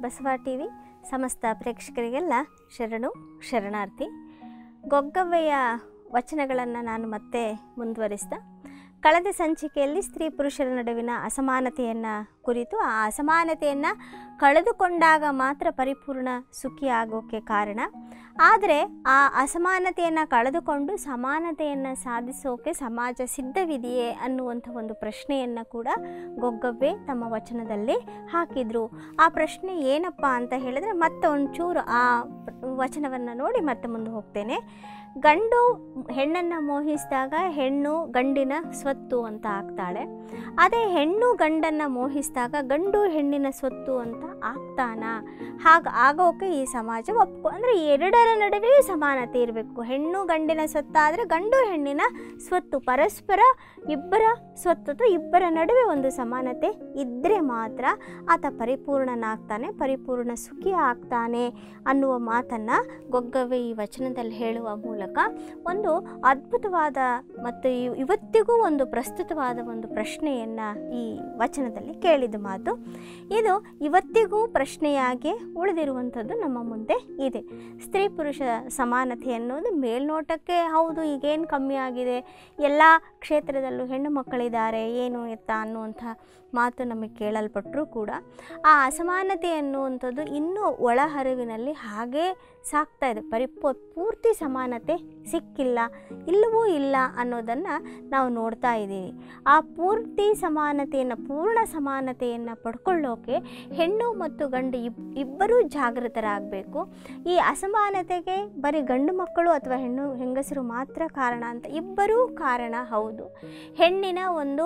Basava T V ಸಮಸ್ತ ಪ್ರೇಕ್ಷಕರಿಗೆಲ್ಲ ಶರಣು ಶರಣಾರ್ಥಿ ಗೊಗ್ಗವ್ವೆಯ ವಚನಗಳನ್ನು ನಾನು ಮತ್ತೆ ಮುಂದುವರಿಸ್ತಾ ಕಳೆದ ಸಂಚಿಕೆಯಲ್ಲಿ ಸ್ತ್ರೀ ಪುರುಷರ ನಡುವಿನ ಅಸಮಾನತೆಯನ್ನು ಕುರಿತು ಆ ಅಸಮಾನತೆಯನ್ನು ಕಳೆದುಕೊಂಡಾಗ ಮಾತ್ರ ಪರಿಪೂರ್ಣ ಸುಖಿ ಆಗೋಕ್ಕೆ ಕಾರಣ ಆದರೆ ಆ ಅಸಮಾನತೆಯನ್ನು ಕಳೆದುಕೊಂಡು ಸಮಾನತೆಯನ್ನು ಸಾಧಿಸೋಕೆ ಸಮಾಜ ಸಿದ್ಧವಿದೆಯೇ ಅನ್ನುವಂಥ ಒಂದು ಪ್ರಶ್ನೆಯನ್ನು ಕೂಡ ಗೊಗ್ಗವ್ವೆ ತಮ್ಮ ವಚನದಲ್ಲಿ ಹಾಕಿದರು ಆ ಪ್ರಶ್ನೆ ಏನಪ್ಪ ಅಂತ ಹೇಳಿದ್ರೆ ಮತ್ತೆ ಒಂಚೂರು ಆ ವಚನವನ್ನು ನೋಡಿ ಮತ್ತೆ ಮುಂದೆ ಹೋಗ್ತೇನೆ ಗಂಡು ಹೆಣ್ಣನ್ನು ಮೋಹಿಸಿದಾಗ ಹೆಣ್ಣು ಗಂಡಿನ ಸ್ವತ್ತು ಅಂತ ಆಗ್ತಾಳೆ ಅದೇ ಹೆಣ್ಣು ಗಂಡನ್ನು ಮೋಹಿಸಿದಾಗ ಗಂಡು ಹೆಣ್ಣಿನ ಸ್ವತ್ತು ಅಂತ ಆಗ್ತಾನ ಹಾಗೆ ಆಗೋಕೆ ಈ ಸಮಾಜ ಒಪ್ಕೊ ಅಂದರೆ ಎರಡರ ನಡುವೆ ಸಮಾನತೆ ಇರಬೇಕು ಹೆಣ್ಣು ಗಂಡಿನ ಸ್ವತ್ತಾದರೆ ಗಂಡು ಹೆಣ್ಣಿನ ಸ್ವತ್ತು ಪರಸ್ಪರ ಇಬ್ಬರ ಸ್ವತ್ತು ಅಥವಾ ಇಬ್ಬರ ನಡುವೆ ಒಂದು ಸಮಾನತೆ ಇದ್ದರೆ ಮಾತ್ರ ಆತ ಪರಿಪೂರ್ಣನಾಗ್ತಾನೆ ಪರಿಪೂರ್ಣ ಸುಖಿ ಆಗ್ತಾನೆ ಅನ್ನುವ ಮಾತನ್ನು ಗೊಗ್ಗವ್ವೆ ಈ ವಚನದಲ್ಲಿ ಹೇಳುವ ಮೂಲಕ ಒಂದು ಅದ್ಭುತವಾದ ಮತ್ತು ಇವ್- ಇವತ್ತಿಗೂ ಒಂದು ಪ್ರಸ್ತುತವಾದ ಒಂದು ಪ್ರಶ್ನೆಯನ್ನು ಈ ವಚನದಲ್ಲಿ ಕೇಳಿದ ಮಾತು ಇದು ಇವತ್ತಿಗೂ ಪ್ರಶ್ನೆಯಾಗಿ ಉಳಿದಿರುವಂಥದ್ದು ನಮ್ಮ ಮುಂದೆ ಇದೆ ಸ್ತ್ರೀ ಪುರುಷ ಸಮಾನತೆ ಅನ್ನೋದು ಮೇಲ್ನೋಟಕ್ಕೆ ಹೌದು ಈಗೇನು ಕಮ್ಮಿ ಆಗಿದೆ ಎಲ್ಲ ಕ್ಷೇತ್ರದಲ್ಲೂ ಹೆಣ್ಣು ಮಕ್ಕಳಿದ್ದಾರೆ ಏನು ಎತ್ತ ಅನ್ನುವಂಥ ಮಾತು ನಮಗೆ ಕೇಳಲ್ಪಟ್ಟರೂ ಕೂಡ ಆ ಅಸಮಾನತೆ ಅನ್ನುವಂಥದ್ದು ಇನ್ನೂ ಒಳಹರಿವಿನಲ್ಲಿ ಹಾಗೇ ಸಾಕ್ತಾ ಇದೆ ಪರಿಪೂ ಪೂರ್ತಿ ಸಮಾನತೆ ಸಿಕ್ಕಿಲ್ಲ ಇಲ್ಲವೂ ಇಲ್ಲ ಅನ್ನೋದನ್ನು ನಾವು ನೋಡ್ತಾ ಇದ್ದೀವಿ ಆ ಪೂರ್ತಿ ಸಮಾನತೆಯನ್ನು ಪೂರ್ಣ ಸಮಾನತೆಯನ್ನು ಪಡ್ಕೊಳ್ಳೋಕೆ ಹೆಣ್ಣು ಮತ್ತು ಗಂಡು ಇಬ್ ಇಬ್ಬರೂ ಜಾಗೃತರಾಗಬೇಕು ಈ ಅಸಮಾನತೆಗೆ ಬರೀ ಗಂಡು ಮಕ್ಕಳು ಅಥವಾ ಹೆಣ್ಣು ಹೆಂಗಸರು ಮಾತ್ರ ಕಾರಣ ಅಂತ ಇಬ್ಬರೂ ಕಾರಣ ಹೌದು ಹೆಣ್ಣಿನ ಒಂದು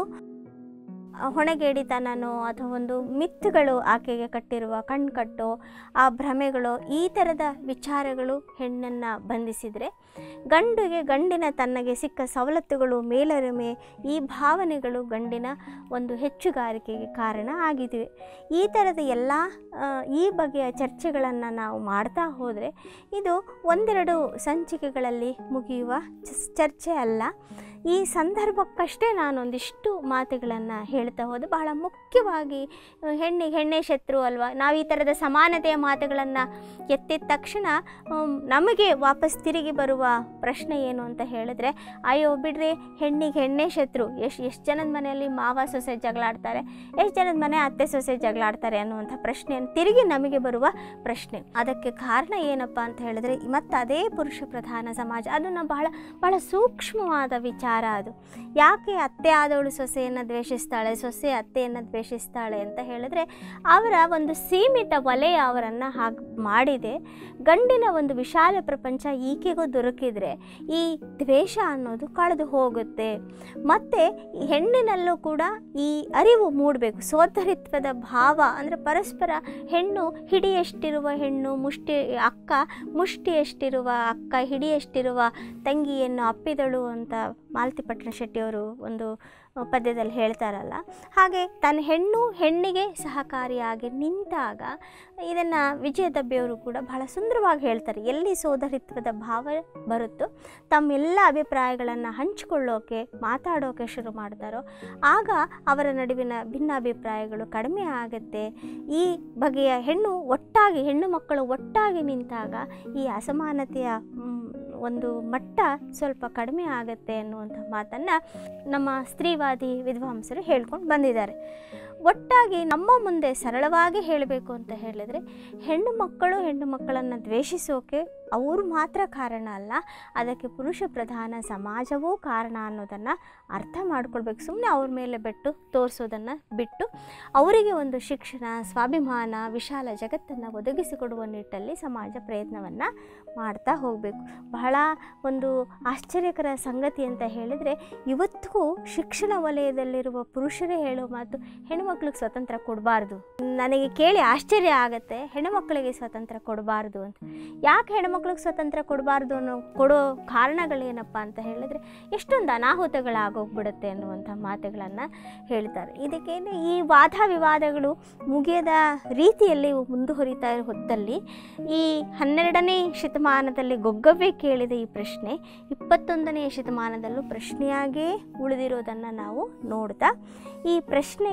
ಹೊಣೆಗೇಡಿತನನೋ ಅಥವಾ ಒಂದು ಮಿತ್ತುಗಳು ಆಕೆಗೆ ಕಟ್ಟಿರುವ ಕಣ್ಕಟ್ಟು ಆ ಭ್ರಮೆಗಳು ಈ ಥರದ ವಿಚಾರಗಳು ಹೆಣ್ಣನ್ನು ಬಂಧಿಸಿದರೆ ಗಂಡಿಗೆ ಗಂಡಿನ ತನ್ನಗೆ ಸಿಕ್ಕ ಸವಲತ್ತುಗಳು ಮೇಲರಿಮೆ ಈ ಭಾವನೆಗಳು ಗಂಡಿನ ಒಂದು ಹೆಚ್ಚುಗಾರಿಕೆಗೆ ಕಾರಣ ಆಗಿವೆ ಈ ಥರದ ಎಲ್ಲ ಆ, ಈ ಬಗೆಯ ಚರ್ಚೆಗಳನ್ನು ನಾವು ಮಾಡ್ತಾ ಹೋದರೆ ಇದು ಒಂದೆರಡು ಸಂಚಿಕೆಗಳಲ್ಲಿ ಮುಗಿಯುವ ಚಸ್- ಚರ್ಚೆ ಅಲ್ಲ ಈ ಸಂದರ್ಭಕ್ಕಷ್ಟೇ ನಾನೊಂದಿಷ್ಟು ಮಾತುಗಳನ್ನು ಹೇಳ್ತಾ ಹೋದೆ ಬಹಳ ಮುಖ್ಯವಾಗಿ ಆ, ಹೆಣ್ಣಿಗೆ ಹೆಣ್ಣೆ ಶತ್ರು ಅಲ್ವಾ ನಾವು ಈ ಥರದ ಸಮಾನತೆಯ ಮಾತುಗಳನ್ನು ಎತ್ತಿದ ತಕ್ಷಣ ಆಮ್, ನಮಗೆ ವಾಪಸ್ ತಿರುಗಿ ಬರುವ ಪ್ರಶ್ನೆ ಏನು ಅಂತ ಹೇಳಿದ್ರೆ ಅಯ್ಯೋ ಬಿಡ್ರಿ ಹೆಣ್ಣಿಗೆ ಹೆಣ್ಣೆ ಶತ್ರು ಎಷ್ಟು ಎಷ್ಟು ಜನದ ಮನೆಯಲ್ಲಿ ಮಾವ ಸೊಸೆ ಜಗಳಾಡ್ತಾರೆ ಎಷ್ಟು ಜನದ ಮನೆ ಅತ್ತೆ ಸೊಸೆ ಜಗಳಾಡ್ತಾರೆ ಅನ್ನುವಂಥ ಪ್ರಶ್ನೆಯನ್ನು ತಿರುಗಿ ನಮಗೆ ಬರುವ ಪ್ರಶ್ನೆ ಅದಕ್ಕೆ ಕಾರಣ ಏನಪ್ಪ ಅಂತ ಹೇಳಿದ್ರೆ ಮತ್ತು ಅದೇ ಪುರುಷ ಪ್ರಧಾನ ಸಮಾಜ ಅದನ್ನು ಬಹಳ ಬಹಳ ಸೂಕ್ಷ್ಮವಾದ ವಿಚಾರ ಅದು ಯಾಕೆ ಅತ್ತೆ ಆದವಳು ಸೊಸೆಯನ್ನು ದ್ವೇಷಿಸ್ತಾಳೆ ಸೊಸೆ ಅತ್ತೆಯನ್ನು ದ್ವೇಷಿಸ್ತಾಳೆ ಅಂತ ಹೇಳಿದ್ರೆ ಅವರ ಒಂದು ಸೀಮಿತ ವಲಯ ಅವರನ್ನು ಹಾಗೆ ಮಾಡಿದೆ ಗಂಡಿನ ಒಂದು ವಿಶಾಲ ಪ್ರಪಂಚ ಈಕೆಗೂ ದೊರಕಿದರೆ ಈ ದ್ವೇಷ ಅನ್ನೋದು ಕಳೆದು ಹೋಗುತ್ತೆ ಮತ್ತು ಹೆಣ್ಣಿನಲ್ಲೂ ಕೂಡ ಈ ಅರಿವು ಮೂಡಬೇಕು ಸೋದರಿತ್ವದ ಭಾವ ಅಂದರೆ ಪರಸ್ಪರ ಹೆಣ್ಣು ಹಿಡಿಯಷ್ಟಿರುವ ಹೆಣ್ಣು ಮುಷ್ಟಿ ಅಕ್ಕ ಮುಷ್ಟಿಯಷ್ಟಿರುವ ಅಕ್ಕ ಹಿಡಿಯಷ್ಟಿರುವ ತಂಗಿಯನ್ನು ಅಪ್ಪಿದಳು ಅಂತ ಮಾಲತಿಪಟ್ಟಣ ಶೆಟ್ಟಿಯವರು ಒಂದು ಪದ್ಯದಲ್ಲಿ ಹೇಳ್ತಾರಲ್ಲ ಹಾಗೆ ತನ್ನ ಹೆಣ್ಣು ಹೆಣ್ಣಿಗೆ ಸಹಕಾರಿಯಾಗಿ ನಿಂತಾಗ ಇದನ್ನು ವಿಜಯ ದಬ್ಬೆಯವರು ಕೂಡ ಬಹಳ ಸುಂದರವಾಗಿ ಹೇಳ್ತಾರೆ ಎಲ್ಲಿ ಸೋದರಿತ್ವದ ಭಾವ ಬರುತ್ತೋ ತಮ್ಮೆಲ್ಲ ಅಭಿಪ್ರಾಯಗಳನ್ನು ಹಂಚಿಕೊಳ್ಳೋಕೆ ಮಾತಾಡೋಕೆ ಶುರು ಮಾಡ್ತಾರೋ ಆಗ ಅವರ ನಡುವಿನ ಭಿನ್ನಾಭಿಪ್ರಾಯಗಳು ಕಡಿಮೆ ಆಗುತ್ತೆ ಈ ಬಗೆಯ ಹೆಣ್ಣು ಒಟ್ಟಾಗಿ ಹೆಣ್ಣು ಮಕ್ಕಳು ಒಟ್ಟಾಗಿ ನಿಂತಾಗ ಈ ಅಸಮಾನತೆಯ ಮ್, ಒಂದು ಮಟ್ಟ ಸ್ವಲ್ಪ ಕಡಿಮೆ ಆಗುತ್ತೆ ಅನ್ನುವಂಥ ಮಾತನ್ನು ನಮ್ಮ ಸ್ತ್ರೀವಾದಿ ವಿದ್ವಾಂಸರು ಹೇಳ್ಕೊಂಡು ಬಂದಿದ್ದಾರೆ ಒಟ್ಟಾಗಿ ನಮ್ಮ ಮುಂದೆ ಸರಳವಾಗಿ ಹೇಳಬೇಕು ಅಂತ ಹೇಳಿದರೆ ಹೆಣ್ಣು ಮಕ್ಕಳು ಹೆಣ್ಣು ಮಕ್ಕಳನ್ನು ದ್ವೇಷಿಸೋಕೆ ಅವರು ಮಾತ್ರ ಕಾರಣ ಅಲ್ಲ ಅದಕ್ಕೆ ಪುರುಷ ಪ್ರಧಾನ ಸಮಾಜವೂ ಕಾರಣ ಅನ್ನೋದನ್ನು ಅರ್ಥ ಮಾಡ್ಕೊಳ್ಬೇಕು ಸುಮ್ಮನೆ ಅವ್ರ ಮೇಲೆ ಬೆಟ್ಟು ತೋರಿಸೋದನ್ನು ಬಿಟ್ಟು ಅವರಿಗೆ ಒಂದು ಶಿಕ್ಷಣ ಸ್ವಾಭಿಮಾನ ವಿಶಾಲ ಜಗತ್ತನ್ನು ಒದಗಿಸಿಕೊಡುವ ನಿಟ್ಟಲ್ಲಿ ಸಮಾಜ ಪ್ರಯತ್ನವನ್ನು ಮಾಡ್ತಾ ಹೋಗಬೇಕು ಬಹಳ ಒಂದು ಆಶ್ಚರ್ಯಕರ ಸಂಗತಿ ಅಂತ ಹೇಳಿದರೆ ಇವತ್ತಿಗೂ ಶಿಕ್ಷಣ ವಲಯದಲ್ಲಿರುವ ಪುರುಷರೇ ಹೇಳೋ ಮಾತು ಹೆಣ್ಣುಮಕ್ಳಿಗೆ ಸ್ವತಂತ್ರ ಕೊಡಬಾರ್ದು ನನಗೆ ಕೇಳಿ ಆಶ್ಚರ್ಯ ಆಗುತ್ತೆ ಹೆಣ್ಣುಮಕ್ಕಳಿಗೆ ಸ್ವತಂತ್ರ ಕೊಡಬಾರ್ದು ಅಂತ ಯಾಕೆ ಹೆಣ್ಮಕ್ಳಿಗೆ ಸ್ವತಂತ್ರ ಕೊಡಬಾರ್ದು ಅನ್ನೋ ಕೊಡೋ ಕಾರಣಗಳೇನಪ್ಪ ಅಂತ ಹೇಳಿದ್ರೆ ಎಷ್ಟೊಂದು ಅನಾಹುತಗಳಾಗೋಗ್ಬಿಡುತ್ತೆ ಅನ್ನುವಂಥ ಮಾತುಗಳನ್ನು ಹೇಳ್ತಾರೆ ಇದಕ್ಕೇನೆ ಈ ವಾದ ವಿವಾದಗಳು ಮುಗಿಯದ ರೀತಿಯಲ್ಲಿ ಮುಂದುವರಿತಾ ಇರೋ ಹೊತ್ತಲ್ಲಿ ಈ ಹನ್ನೆರಡನೇ ಶತಮಾನದಲ್ಲಿ ಗೊಗ್ಗವ್ವೆ ಕೇಳಿದ ಈ ಪ್ರಶ್ನೆ ಇಪ್ಪತ್ತೊಂದನೆಯ ಶತಮಾನದಲ್ಲೂ ಪ್ರಶ್ನೆಯಾಗೇ ಉಳಿದಿರೋದನ್ನು ನಾವು ನೋಡ್ತಾ ಈ ಪ್ರಶ್ನೆಗೆ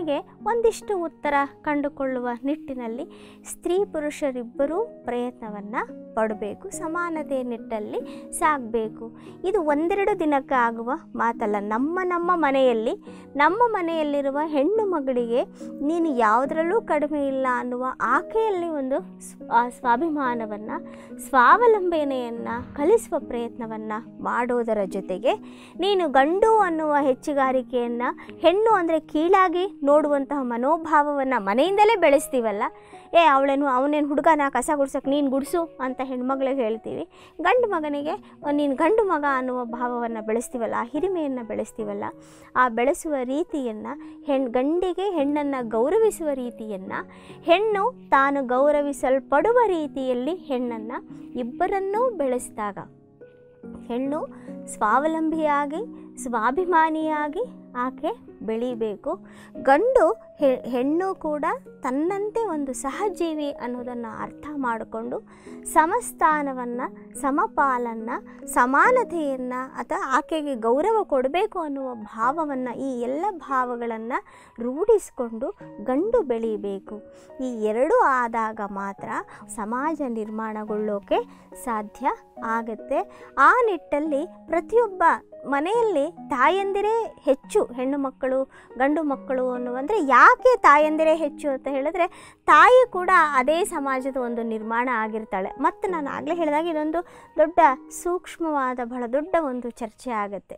ಒಂದಿಷ್ಟು ಉತ್ತರ ಕಂಡುಕೊಳ್ಳುವ ನಿಟ್ಟಿನಲ್ಲಿ ಸ್ತ್ರೀ ಪುರುಷರಿಬ್ಬರೂ ಪ್ರಯತ್ನವನ್ನು ಪಡಬೇಕು ಸಮಾನತೆ ನಿಟ್ಟಲ್ಲಿ ಸಾಗಬೇಕು ಇದು ಒಂದೆರಡು ದಿನಕ್ಕೆ ಆಗುವ ಮಾತಲ್ಲ ನಮ್ಮ ನಮ್ಮ ಮನೆಯಲ್ಲಿ ನಮ್ಮ ಮನೆಯಲ್ಲಿರುವ ಹೆಣ್ಣು ಮಗಳಿಗೆ ನೀನು ಯಾವುದರಲ್ಲೂ ಕಡಿಮೆ ಇಲ್ಲ ಅನ್ನುವ ಆಕೆಯಲ್ಲಿ ಒಂದು ಸ್ವ- ಆ ಸ್ವಾಭಿಮಾನವನ್ನು ಸ್ವಾವಲಂಬನೆಯನ್ನು ಕಲಿಸುವ ಪ್ರಯತ್ನವನ್ನು ಮಾಡೋದರ ಜೊತೆಗೆ ನೀನು ಗಂಡು ಅನ್ನುವ ಹೆಚ್ಚುಗಾರಿಕೆಯನ್ನು ಹೆಣ್ಣು ಅಂದರೆ ಕೀಳಾಗಿ ನೋಡುವಂತಹ ಮನೋಭಾವವನ್ನು ಮನೆಯಿಂದಲೇ ಬೆಳೆಸ್ತೀವಲ್ಲ ಏ ಅವಳೇನು ಅವನೇನು ಹುಡುಗನ ಕಸ ಗುಡ್ಸೋಕೆ ನೀನು ಗುಡಿಸು ಅಂತ ಹೆಣ್ಮಗಳಿಗೆ ಹೇಳ್ತೀವಿ ಗಂಡು ಮಗನಿಗೆ ನೀನು ಗಂಡು ಮಗ ಅನ್ನುವ ಭಾವವನ್ನು ಬೆಳೆಸ್ತೀವಲ್ಲ ಆ ಹಿರಿಮೆಯನ್ನು ಬೆಳೆಸ್ತೀವಲ್ಲ ಆ ಬೆಳೆಸುವ ರೀತಿಯನ್ನು ಹೆಣ್ಣು ಗಂಡಿಗೆ ಹೆಣ್ಣನ್ನು ಗೌರವಿಸುವ ರೀತಿಯನ್ನು ಹೆಣ್ಣು ತಾನು ಗೌರವಿಸಲ್ಪಡುವ ರೀತಿಯಲ್ಲಿ ಹೆಣ್ಣನ್ನು ಇಬ್ಬರನ್ನೂ ಬೆಳೆಸಿದಾಗ ಹೆಣ್ಣು ಸ್ವಾವಲಂಬಿಯಾಗಿ ಸ್ವಾಭಿಮಾನಿಯಾಗಿ ಆಕೆ ಬೆಳೀಬೇಕು ಗಂಡು ಹೆ- ಹೆಣ್ಣು ಕೂಡ ತನ್ನಂತೆ ಒಂದು ಸಹಜೀವಿ ಅನ್ನೋದನ್ನು ಅರ್ಥ ಮಾಡಿಕೊಂಡು ಸಮಸ್ಥಾನವನ್ನು ಸಮಪಾಲನ್ನು ಸಮಾನತೆಯನ್ನು ಅಥವಾ ಆಕೆಗೆ ಗೌರವ ಕೊಡಬೇಕು ಅನ್ನುವ ಭಾವವನ್ನು ಈ ಎಲ್ಲ ಭಾವಗಳನ್ನು ರೂಢಿಸಿಕೊಂಡು ಗಂಡು ಬೆಳೀಬೇಕು ಈ ಎರಡೂ ಆದಾಗ ಮಾತ್ರ ಸಮಾಜ ನಿರ್ಮಾಣಗೊಳ್ಳೋಕೆ ಸಾಧ್ಯ ಆಗುತ್ತೆ ಆ ನಿಟ್ಟಲ್ಲಿ ಪ್ರತಿಯೊಬ್ಬ ಮನೆಯಲ್ಲಿ ತಾಯಂದಿರೇ ಹೆಚ್ಚು ಹೆಣ್ಣು ಮಕ್ಕಳು ಗಂಡು ಮಕ್ಕಳು ಅನ್ನುವಂದರೆ ಯಾಕೆ ತಾಯಂದಿರೇ ಹೆಚ್ಚು ಅಂತ ಹೇಳಿದ್ರೆ ತಾಯಿ ಕೂಡ ಅದೇ ಸಮಾಜದ ಒಂದು ನಿರ್ಮಾಣ ಆಗಿರ್ತಾಳೆ ಮತ್ತು ನಾನು ಆಗಲೇ ಹೇಳಿದಾಗ ಇದೊಂದು ದೊಡ್ಡ ಸೂಕ್ಷ್ಮವಾದ ಬಹಳ ದೊಡ್ಡ ಒಂದು ಚರ್ಚೆ ಆಗುತ್ತೆ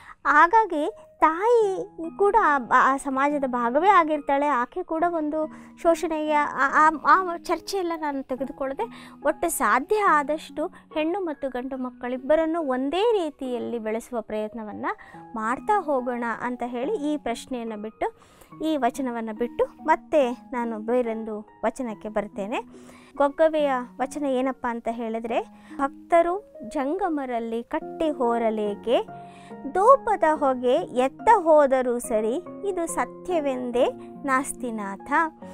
ಹಾಗಾಗಿ ತಾಯಿ ಕೂಡ ಆ- ಆ ಸಮಾಜದ ಭಾಗವೇ ಆಗಿರ್ತಾಳೆ ಆಕೆ ಕೂಡ ಒಂದು ಶೋಷಣೆಗೆ ಆ- ಆ ಆ ಚರ್ಚೆಯೆಲ್ಲ ನಾನು ತೆಗೆದುಕೊಳ್ಳದೆ ಒಟ್ಟು ಸಾಧ್ಯ ಆದಷ್ಟು ಹೆಣ್ಣು ಮತ್ತು ಗಂಡು ಮಕ್ಕಳಿಬ್ಬರನ್ನು ಒಂದೇ ರೀತಿಯಲ್ಲಿ ಬೆಳೆಸುವ ಪ್ರಯತ್ನವನ್ನು ಮಾಡ್ತಾ ಹೋಗೋಣ ಅಂತ ಹೇಳಿ ಈ ಪ್ರಶ್ನೆಯನ್ನು ಬಿಟ್ಟು ಈ ವಚನವನ್ನು ಬಿಟ್ಟು ಮತ್ತೆ ನಾನು ಬೇರೊಂದು ವಚನಕ್ಕೆ ಬರ್ತೇನೆ ಗೊಗ್ಗವೆಯ ವಚನ ಏನಪ್ಪ ಅಂತ ಹೇಳಿದ್ರೆ ಭಕ್ತರು ಜಂಗಮರಲ್ಲಿ ಕಟ್ಟಿ ಹೋರಲೇಕೆ ಧೂಪದ ಹೊಗೆ ಎತ್ತ ಹೋದರೂ ಸರಿ ಇದು ಸತ್ಯವೆಂದೇ ನಾಸ್ತಿನಾಥ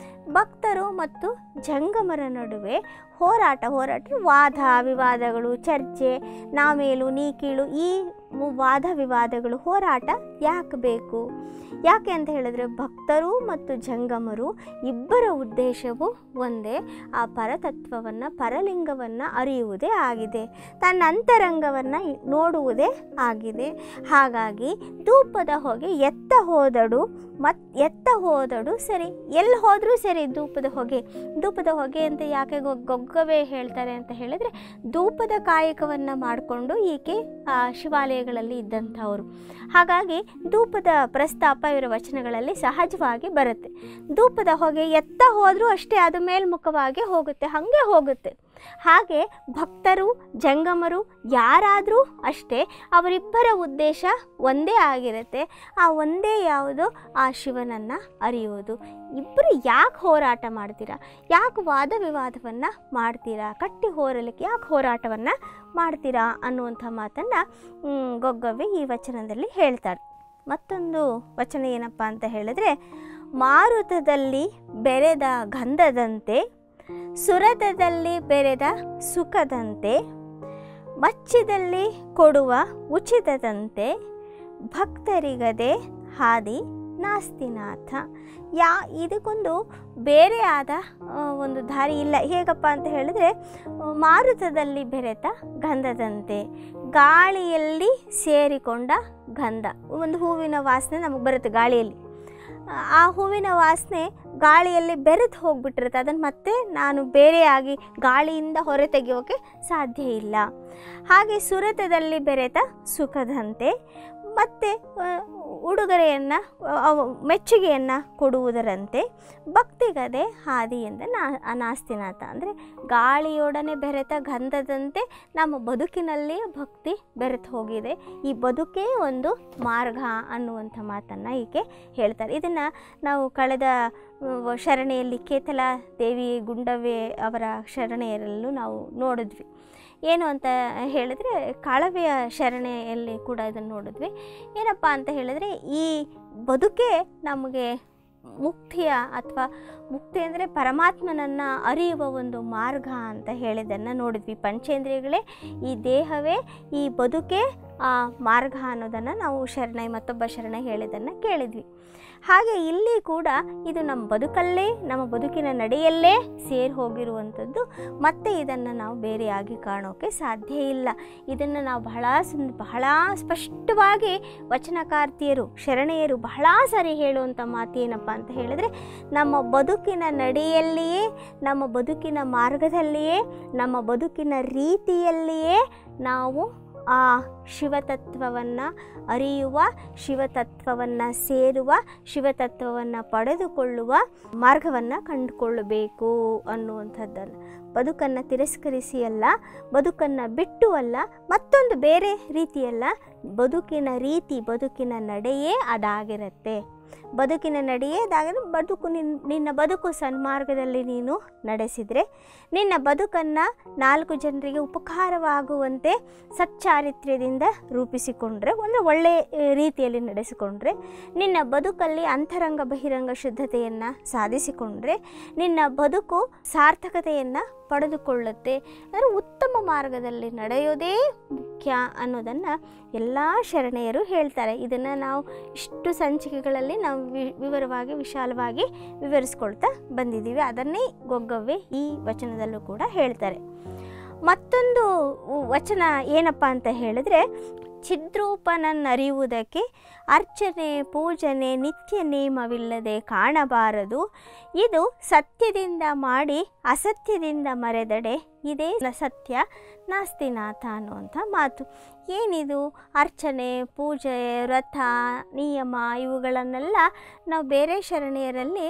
ಭಕ್ತರು ಮತ್ತು ಜಂಗಮರ ನಡುವೆ ಹೋರಾಟ ಹೋರಾಟ ವಾದ ವಿವಾದಗಳು ಚರ್ಚೆ ನಾ ಮೇಲು ನೀ ಕೀಳು ಈ ಮು- ವಾದ ವಿವಾದಗಳು ಹೋರಾಟ ಯಾಕೆ ಬೇಕು ಯಾಕೆ ಅಂತ ಹೇಳಿದ್ರೆ ಭಕ್ತರು ಮತ್ತು ಜಂಗಮರು ಇಬ್ಬರ ಉದ್ದೇಶವು ಒಂದೇ ಆ ಪರತತ್ವವನ್ನು ಪರಲಿಂಗವನ್ನು ಅರಿಯುವುದೇ ಆಗಿದೆ ತನ್ನ ಅಂತರಂಗವನ್ನು ನೋಡುವುದೇ ಆಗಿದೆ ಹಾಗಾಗಿ ಧೂಪದ ಹೊಗೆ ಎತ್ತ ಹೋದಡು ಮತ್ ಎತ್ತ ಹೋದಡು ಸರಿ ಎಲ್ಲಿ ಹೋದರೂ ಸರಿ ಧೂಪದ ಹೊಗೆ ಧೂಪದ ಹೊಗೆ ಅಂತ ಯಾಕೆ ಗೊ- ಗೊಗ್ಗವೇ ಹೇಳ್ತಾರೆ ಅಂತ ಹೇಳಿದ್ರೆ ಧೂಪದ ಕಾಯಕವನ್ನು ಮಾಡಿಕೊಂಡು ಈಕೆ ಆ, ಶಿವಾಲಯಗಳಲ್ಲಿ ಇದ್ದಂಥವ್ರು ಹಾಗಾಗಿ ಧೂಪದ ಪ್ರಸ್ತಾಪ ಇವರ ವಚನಗಳಲ್ಲಿ ಸಹಜವಾಗಿ ಬರುತ್ತೆ ಧೂಪದ ಹೊಗೆ ಎತ್ತ ಹೋದರೂ ಅಷ್ಟೇ ಅದು ಮೇಲ್ಮುಖವಾಗಿ ಹೋಗುತ್ತೆ ಹಾಗೆ ಹೋಗುತ್ತೆ ಹಾಗೆ ಭಕ್ತರು ಜಂಗಮರು ಯಾರಾದರೂ ಅಷ್ಟೇ ಅವರಿಬ್ಬರ ಉದ್ದೇಶ ಒಂದೇ ಆಗಿರುತ್ತೆ ಆ ಒಂದೇ ಯಾವುದು ಆ ಶಿವನನ್ನು ಅರಿಯೋದು ಇಬ್ಬರು ಯಾಕೆ ಹೋರಾಟ ಮಾಡ್ತೀರಾ ಯಾಕೆ ವಾದ ವಿವಾದವನ್ನು ಮಾಡ್ತೀರಾ ಕಟ್ಟಿ ಹೋರಲಿಕ್ಕೆ ಯಾಕೆ ಹೋರಾಟವನ್ನು ಮಾಡ್ತೀರಾ ಅನ್ನುವಂಥ ಮಾತನ್ನು ಗೊಗ್ಗವ್ವೆ ಈ ವಚನದಲ್ಲಿ ಹೇಳ್ತಾರೆ ಮತ್ತೊಂದು ವಚನ ಏನಪ್ಪ ಅಂತ ಹೇಳಿದ್ರೆ ಮಾರುತದಲ್ಲಿ ಬೆರೆದ ಗಂಧದಂತೆ ಸುರತದಲ್ಲಿ ಬೆರೆದ ಸುಖದಂತೆ ಮಚ್ಚಿದಲ್ಲಿ ಕೊಡುವ ಉಚಿತದಂತೆ ಭಕ್ತರಿಗದೆ ಹಾದಿ ನಾಸ್ತಿನಾಥ ಯಾ ಇದಕ್ಕೊಂದು ಬೇರೆ ಆದ ಆ, ಒಂದು ದಾರಿ ಇಲ್ಲ ಹೇಗಪ್ಪ ಅಂತ ಹೇಳಿದ್ರೆ ಆ, ಮಾರುತದಲ್ಲಿ ಬೆರೆತ ಗಂಧದಂತೆ ಗಾಳಿಯಲ್ಲಿ ಸೇರಿಕೊಂಡ ಗಂಧ ಒಂದು ಹೂವಿನ ವಾಸನೆ ನಮಗೆ ಬರುತ್ತೆ ಗಾಳಿಯಲ್ಲಿ ಆ ಹೂವಿನ ವಾಸನೆ ಗಾಳಿಯಲ್ಲಿ ಬೆರೆತು ಹೋಗ್ಬಿಟ್ಟಿರುತ್ತೆ ಅದನ್ನು ಮತ್ತೆ ನಾನು ಬೇರೆಯಾಗಿ ಗಾಳಿಯಿಂದ ಹೊರ ತೆಗೆಯೋಕೆ ಸಾಧ್ಯ ಇಲ್ಲ ಹಾಗೆ ಸುರತದಲ್ಲಿ ಬೆರೆತ ಸುಖದಂತೆ ಮತ್ತು ಉಡುಗೊರೆಯನ್ನು ಮೆಚ್ಚುಗೆಯನ್ನು ಕೊಡುವುದರಂತೆ ಭಕ್ತಿಗದೆ ಹಾದಿಯಿಂದ ನಾ ನಾಸ್ತಿನಾಥ ಅಂದರೆ ಗಾಳಿಯೊಡನೆ ಬೆರೆತ ಗಂಧದಂತೆ ನಮ್ಮ ಬದುಕಿನಲ್ಲಿ ಭಕ್ತಿ ಬೆರೆತು ಹೋಗಿದೆ ಈ ಬದುಕೇ ಒಂದು ಮಾರ್ಗ ಅನ್ನುವಂಥ ಮಾತನ್ನು ಈಕೆ ಹೇಳ್ತಾರೆ ಇದನ್ನು ನಾವು ಕಳೆದ ಅಹ್, ಶರಣೆಯಲ್ಲಿ ಕೇತಲ ದೇವಿ ಗುಂಡವ್ವೆ ಅವರ ಶರಣೆಯರಲ್ಲೂ ನಾವು ನೋಡಿದ್ವಿ ಏನು ಅಂತ ಹೇಳಿದ್ರೆ ಕಾಳವೆಯ ಶರಣೆಯಲ್ಲಿ ಕೂಡ ಇದನ್ನು ನೋಡಿದ್ವಿ ಏನಪ್ಪ ಅಂತ ಹೇಳಿದ್ರೆ ಈ ಬದುಕೇ ನಮಗೆ ಮುಕ್ತಿಯ ಅಥವಾ ಮುಕ್ತಿ ಅಂದರೆ ಪರಮಾತ್ಮನನ್ನು ಅರಿಯುವ ಒಂದು ಮಾರ್ಗ ಅಂತ ಹೇಳಿದ್ದನ್ನು ನೋಡಿದ್ವಿ ಪಂಚೇಂದ್ರಿಯಗಳೇ ಈ ದೇಹವೇ ಈ ಬದುಕೇ ಆ ಮಾರ್ಗ ಅನ್ನೋದನ್ನು ನಾವು ಶರಣೈ ಮತ್ತೊಬ್ಬ ಶರಣ ಹೇಳಿದ್ದನ್ನು ಕೇಳಿದ್ವಿ ಹಾಗೆ ಇಲ್ಲಿ ಕೂಡ ಇದು ನಮ್ಮ ಬದುಕಲ್ಲೇ ನಮ್ಮ ಬದುಕಿನ ನಡೆಯಲ್ಲೇ ಸೇರಿ ಹೋಗಿರುವಂಥದ್ದು ಮತ್ತೆ ಇದನ್ನು ನಾವು ಬೇರೆಯಾಗಿ ಕಾಣೋಕ್ಕೆ ಸಾಧ್ಯ ಇಲ್ಲ ಇದನ್ನು ನಾವು ಬಹಳ ಸುಂದ ಬಹಳ ಸ್ಪಷ್ಟವಾಗಿ ವಚನಕಾರ್ತಿಯರು ಶರಣೆಯರು ಬಹಳ ಸಾರಿ ಹೇಳುವಂಥ ಮಾತು ಏನಪ್ಪ ಅಂತ ಹೇಳಿದ್ರೆ ನಮ್ಮ ಬದುಕಿನ ನಡೆಯಲ್ಲಿಯೇ ನಮ್ಮ ಬದುಕಿನ ಮಾರ್ಗದಲ್ಲಿಯೇ ನಮ್ಮ ಬದುಕಿನ ರೀತಿಯಲ್ಲಿಯೇ ನಾವು ಆ ಶಿವತತ್ವವನ್ನು ಅರಿಯುವ ಶಿವತತ್ವವನ್ನು ಸೇರುವ ಶಿವತತ್ವವನ್ನು ಪಡೆದುಕೊಳ್ಳುವ ಮಾರ್ಗವನ್ನು ಕಂಡುಕೊಳ್ಳಬೇಕು ಅನ್ನುವಂಥದ್ದನ್ನು ಬದುಕನ್ನು ತಿರಸ್ಕರಿಸಿ ಅಲ್ಲ ಬದುಕನ್ನು ಬಿಟ್ಟು ಅಲ್ಲ ಮತ್ತೊಂದು ಬೇರೆ ರೀತಿಯಲ್ಲ ಬದುಕಿನ ರೀತಿ ಬದುಕಿನ ನಡೆಯೇ ಅದಾಗಿರುತ್ತೆ ಬದುಕಿನ ನಡೆಯೇ ಅದಾಗಿರೋ ಬದುಕು ನಿನ್ನ ನಿನ್ನ ಬದುಕು ಸನ್ಮಾರ್ಗದಲ್ಲಿ ನೀನು ನಡೆಸಿದರೆ ನಿನ್ನ ಬದುಕನ್ನು ನಾಲ್ಕು ಜನರಿಗೆ ಉಪಕಾರವಾಗುವಂತೆ ಸಚ್ಚಾರಿತ್ರ್ಯದಿಂದ ರೂಪಿಸಿಕೊಂಡ್ರೆ ಒಂದು ಒಳ್ಳೆಯ ಆ, ರೀತಿಯಲ್ಲಿ ನಡೆಸಿಕೊಂಡ್ರೆ ನಿನ್ನ ಬದುಕಲ್ಲಿ ಅಂತರಂಗ ಬಹಿರಂಗ ಶುದ್ಧತೆಯನ್ನು ಸಾಧಿಸಿಕೊಂಡ್ರೆ ನಿನ್ನ ಬದುಕು ಸಾರ್ಥಕತೆಯನ್ನು ಪಡೆದುಕೊಳ್ಳುತ್ತೆ ಅಂದರೆ ಉತ್ತಮ ಮಾರ್ಗದಲ್ಲಿ ನಡೆಯೋದೇ ಮುಖ್ಯ ಅನ್ನೋದನ್ನು ಎಲ್ಲ ಶರಣೆಯರು ಹೇಳ್ತಾರೆ ಇದನ್ನು ನಾವು ಇಷ್ಟು ಸಂಚಿಕೆಗಳಲ್ಲಿ ನಾವು ವಿ ವಿವರವಾಗಿ ವಿಶಾಲವಾಗಿ ವಿವರಿಸ್ಕೊಳ್ತಾ ಬಂದಿದ್ದೀವಿ ಅದನ್ನೇ ಗೊಗ್ಗವ್ವೆ ಈ ವಚನದಲ್ಲೂ ಕೂಡ ಹೇಳ್ತಾರೆ ಮತ್ತೊಂದು ವಚನ ಏನಪ್ಪ ಅಂತ ಹೇಳಿದ್ರೆ ಛಿದ್ರೂಪನನ್ನರಿಯುವುದಕ್ಕೆ ಅರ್ಚನೆ ಪೂಜನೆ ನಿತ್ಯ ನೇಮವಿಲ್ಲದೆ ಕಾಣಬಾರದು ಇದು ಸತ್ಯದಿಂದ ಮಾಡಿ ಅಸತ್ಯದಿಂದ ಮರೆದಡೆ ಇದೇ ನ ಸತ್ಯ ನಾಸ್ತಿನಾಥ ಅನ್ನುವಂಥ ಮಾತು ಏನಿದು ಅರ್ಚನೆ ಪೂಜೆ ವ್ರತ ನಿಯಮ ಇವುಗಳನ್ನೆಲ್ಲ ನಾವು ಬೇರೆ ಶರಣೆಯರಲ್ಲಿ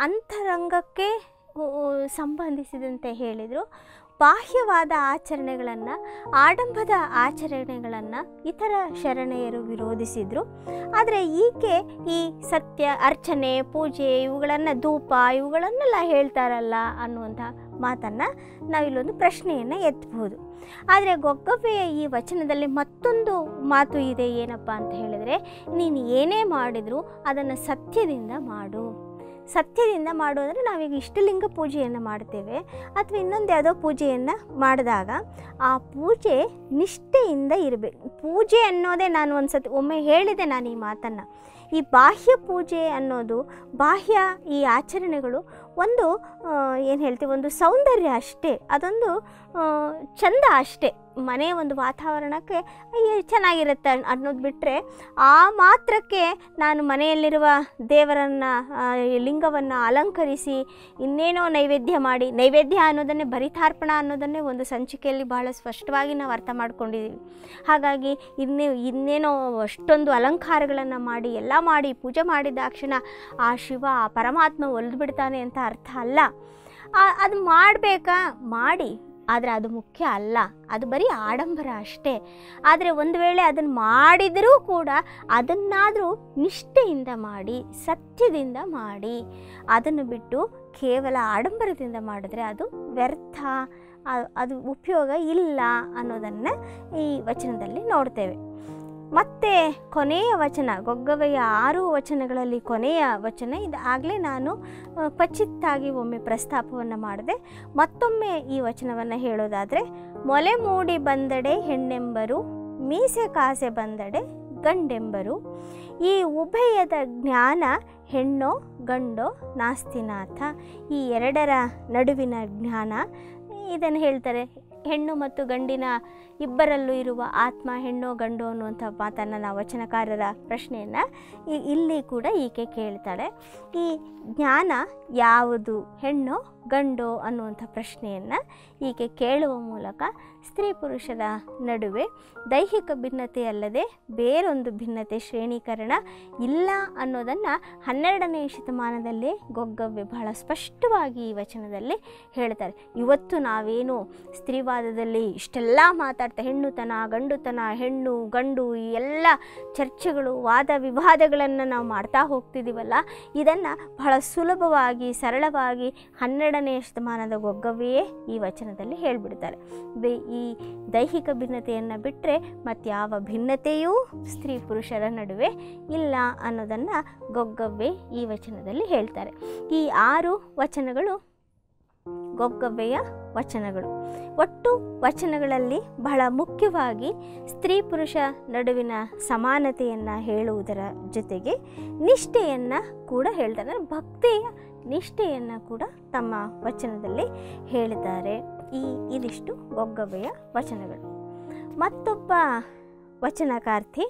ಅಂತರಂಗಕ್ಕೆ ಉ- ಉ- ಸಂಬಂಧಿಸಿದಂತೆ ಹೇಳಿದರು ಬಾಹ್ಯವಾದ ಆಚರಣೆಗಳನ್ನು ಆಡಂಬದ ಆಚರಣೆಗಳನ್ನು ಇತರ ಶರಣೆಯರು ವಿರೋಧಿಸಿದರು ಆದರೆ ಈಕೆ ಈ ಸತ್ಯ ಅರ್ಚನೆ ಪೂಜೆ ಇವುಗಳನ್ನು ಧೂಪ ಇವುಗಳನ್ನೆಲ್ಲ ಹೇಳ್ತಾರಲ್ಲ ಅನ್ನುವಂಥ ಮಾತನ್ನು ನಾವಿಲ್ಲೊಂದು ಪ್ರಶ್ನೆಯನ್ನು ಎತ್ತಬಹುದು ಆದರೆ ಗೊಗ್ಗವ್ವೆಯ ಈ ವಚನದಲ್ಲಿ ಮತ್ತೊಂದು ಮಾತು ಇದೆ ಏನಪ್ಪ ಅಂತ ಹೇಳಿದರೆ ನೀನು ಏನೇ ಮಾಡಿದರೂ ಅದನ್ನು ಸತ್ಯದಿಂದ ಮಾಡು ಸತ್ಯದಿಂದ ಮಾಡು ಅಂದರೆ ನಾವೀಗ ಇಷ್ಟಲಿಂಗ ಪೂಜೆಯನ್ನು ಮಾಡ್ತೇವೆ ಅಥವಾ ಇನ್ನೊಂದು ಯಾವುದೋ ಪೂಜೆಯನ್ನು ಮಾಡಿದಾಗ ಆ ಪೂಜೆ ನಿಷ್ಠೆಯಿಂದ ಇರಬೇಕು ಪೂಜೆ ಅನ್ನೋದೇ ನಾನು ಒಂದು ಸತಿ ಒಮ್ಮೆ ಹೇಳಿದೆ ನಾನು ಈ ಮಾತನ್ನು ಈ ಬಾಹ್ಯ ಪೂಜೆ ಅನ್ನೋದು ಬಾಹ್ಯ ಈ ಆಚರಣೆಗಳು ಒಂದು ಏನು ಹೇಳ್ತೀವಿ ಒಂದು ಸೌಂದರ್ಯ ಅಷ್ಟೇ ಅದೊಂದು ಆ, ಚಂದ ಅಷ್ಟೇ ಮನೆಯ ಒಂದು ವಾತಾವರಣಕ್ಕೆ ಅಯ್ಯೋ ಚೆನ್ನಾಗಿರುತ್ತೆ ಅನ್- ಅನ್ನೋದು ಬಿಟ್ಟರೆ ಆ ಮಾತ್ರಕ್ಕೆ ನಾನು ಮನೆಯಲ್ಲಿರುವ ದೇವರನ್ನು ಲಿಂಗವನ್ನು ಅಲಂಕರಿಸಿ ಇನ್ನೇನೋ ನೈವೇದ್ಯ ಮಾಡಿ ನೈವೇದ್ಯ ಅನ್ನೋದನ್ನೇ ಭರಿತಾರ್ಪಣ ಅನ್ನೋದನ್ನೇ ಒಂದು ಸಂಚಿಕೆಯಲ್ಲಿ ಬಹಳ ಸ್ಪಷ್ಟವಾಗಿ ನಾವು ಅರ್ಥ ಮಾಡ್ಕೊಂಡಿದ್ದೀವಿ ಹಾಗಾಗಿ ಇನ್ನೇ ಇನ್ನೇನೋ ಅಷ್ಟೊಂದು ಅಲಂಕಾರಗಳನ್ನು ಮಾಡಿ ಎಲ್ಲ ಮಾಡಿ ಪೂಜೆ ಮಾಡಿದಾಕ್ಷಣ ಆ ಶಿವ ಆ ಪರಮಾತ್ಮ ಒಲಿದು ಬಿಡ್ತಾನೆ ಅಂತ ಅರ್ಥ ಅಲ್ಲ ಆ- ಅದು ಮಾಡಬೇಕಾ ಮಾಡಿ ಆದರೆ ಅದು ಮುಖ್ಯ ಅಲ್ಲ ಅದು ಬರೀ ಆಡಂಬರ ಅಷ್ಟೇ ಆದರೆ ಒಂದು ವೇಳೆ ಅದನ್ನು ಮಾಡಿದರೂ ಕೂಡ ಅದನ್ನಾದರೂ ನಿಷ್ಠೆಯಿಂದ ಮಾಡಿ ಸತ್ಯದಿಂದ ಮಾಡಿ ಅದನ್ನು ಬಿಟ್ಟು ಕೇವಲ ಆಡಂಬರದಿಂದ ಮಾಡಿದ್ರೆ ಅದು ವ್ಯರ್ಥ ಆ- ಅದು ಉಪಯೋಗ ಇಲ್ಲ ಅನ್ನೋದನ್ನು ಈ ವಚನದಲ್ಲಿ ನೋಡ್ತೇವೆ ಮತ್ತೆ ಕೊನೆಯ ವಚನ ಗೊಗ್ಗವೆಯ ಆರು ವಚನಗಳಲ್ಲಿ ಕೊನೆಯ ವಚನ ಇದು ಆಗಲೇ ನಾನು ಆ, ಕ್ವಚಿತ್ತಾಗಿ ಒಮ್ಮೆ ಪ್ರಸ್ತಾಪವನ್ನು ಮಾಡಿದೆ ಮತ್ತೊಮ್ಮೆ ಈ ವಚನವನ್ನು ಹೇಳೋದಾದರೆ ಮೊಲೆ ಮೂಡಿ ಬಂದಡೆ ಹೆಣ್ಣೆಂಬರು ಮೀಸೆ ಕಾಸೆ ಬಂದಡೆ ಗಂಡೆಂಬರು ಈ ಉಭಯದ ಜ್ಞಾನ ಹೆಣ್ಣೋ ಗಂಡೋ ನಾಸ್ತಿನಾಥ ಈ ಎರಡರ ನಡುವಿನ ಜ್ಞಾನ ಇದನ್ನು ಹೇಳ್ತಾರೆ ಹೆಣ್ಣು ಮತ್ತು ಗಂಡಿನ ಇಬ್ಬರಲ್ಲೂ ಇರುವ ಆತ್ಮ ಹೆಣ್ಣೋ ಗಂಡು ಅನ್ನುವಂಥ ಮಾತನ್ನು ನಾವು ವಚನಕಾರರ ಪ್ರಶ್ನೆಯನ್ನು ಈ- ಇಲ್ಲಿ ಕೂಡ ಈಕೆ ಕೇಳ್ತಾಳೆ ಈ ಜ್ಞಾನ ಯಾವುದು ಹೆಣ್ಣೋ ಗಂಡೋ ಅನ್ನುವಂಥ ಪ್ರಶ್ನೆಯನ್ನು ಈಕೆ ಕೇಳುವ ಮೂಲಕ ಸ್ತ್ರೀ ಪುರುಷರ ನಡುವೆ ದೈಹಿಕ ಭಿನ್ನತೆ ಅಲ್ಲದೆ ಬೇರೊಂದು ಭಿನ್ನತೆ ಶ್ರೇಣೀಕರಣ ಇಲ್ಲ ಅನ್ನೋದನ್ನು ಹನ್ನೆರಡನೇ ಶತಮಾನದಲ್ಲೇ ಗೊಗ್ಗವ್ವೆ ಬಹಳ ಸ್ಪಷ್ಟವಾಗಿ ಈ ವಚನದಲ್ಲಿ ಹೇಳ್ತಾರೆ ಇವತ್ತು ನಾವೇನು ಸ್ತ್ರೀವಾದದಲ್ಲಿ ಇಷ್ಟೆಲ್ಲ ಮಾತಾಡ್ತಾ ಹೆಣ್ಣುತನ ಗಂಡುತನ ಹೆಣ್ಣು ಗಂಡು ಈ ಎಲ್ಲ ಚರ್ಚೆಗಳು ವಾದ ವಿವಾದಗಳನ್ನು ನಾವು ಮಾಡ್ತಾ ಹೋಗ್ತಿದ್ದೀವಲ್ಲ ಇದನ್ನು ಬಹಳ ಸುಲಭವಾಗಿ ಸರಳವಾಗಿ ಹನ್ನೆರಡನೇ ಶತಮಾನದ ಗೊಗ್ಗವ್ವೆಯೇ ಈ ವಚನದಲ್ಲಿ ಹೇಳಿಬಿಡ್ತಾರೆ ಬೆ ಈ ದೈಹಿಕ ಭಿನ್ನತೆಯನ್ನು ಬಿಟ್ಟರೆ ಮತ್ಯಾವ ಭಿನ್ನತೆಯೂ ಸ್ತ್ರೀ ಪುರುಷರ ನಡುವೆ ಇಲ್ಲ ಅನ್ನೋದನ್ನು ಗೊಗ್ಗವ್ವೆ ಈ ವಚನದಲ್ಲಿ ಹೇಳ್ತಾರೆ ಈ ಆರು ವಚನಗಳು ಗೊಗ್ಗವ್ವೆಯ ವಚನಗಳು ಒಟ್ಟು ವಚನಗಳಲ್ಲಿ ಬಹಳ ಮುಖ್ಯವಾಗಿ ಸ್ತ್ರೀ ಪುರುಷ ನಡುವಿನ ಸಮಾನತೆಯನ್ನು ಹೇಳುವುದರ ಜೊತೆಗೆ ನಿಷ್ಠೆಯನ್ನು ಕೂಡ ಹೇಳ್ತಾರೆ ಅಂದರೆ ಭಕ್ತಿಯ ನಿಷ್ಠೆಯನ್ನು ಕೂಡ ತಮ್ಮ ವಚನದಲ್ಲಿ ಹೇಳಿದ್ದಾರೆ ಈ ಇದಿಷ್ಟು ಗೊಗ್ಗವ್ವೆಯ ವಚನಗಳು ಮತ್ತೊಬ್ಬ ವಚನಕಾರ್ತಿ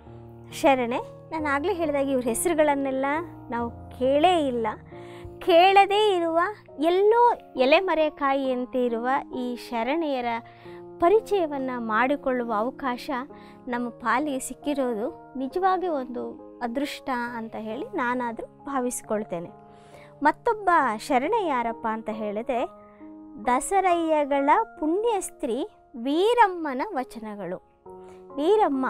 ಶರಣೆ ನಾನು ಆಗಲೇ ಹೇಳಿದಾಗ ಇವ್ರ ಹೆಸರುಗಳನ್ನೆಲ್ಲ ನಾವು ಕೇಳೇ ಇಲ್ಲ ಕೇಳದೇ ಇರುವ ಎಲ್ಲೋ ಎಲೆಮರೆಕಾಯಿಯಂತೆ ಇರುವ ಈ ಶರಣೆಯರ ಪರಿಚಯವನ್ನು ಮಾಡಿಕೊಳ್ಳುವ ಅವಕಾಶ ನಮ್ಮ ಪಾಲಿಗೆ ಸಿಕ್ಕಿರೋದು ನಿಜವಾಗಿ ಒಂದು ಅದೃಷ್ಟ ಅಂತ ಹೇಳಿ ನಾನಾದರೂ ಭಾವಿಸ್ಕೊಳ್ತೇನೆ ಮತ್ತೊಬ್ಬ ಶರಣೆ ಯಾರಪ್ಪ ಅಂತ ಹೇಳಿದೆ ದಸರಯ್ಯಗಳ ಪುಣ್ಯಸ್ತ್ರೀ ವೀರಮ್ಮನ ವಚನಗಳು ವೀರಮ್ಮ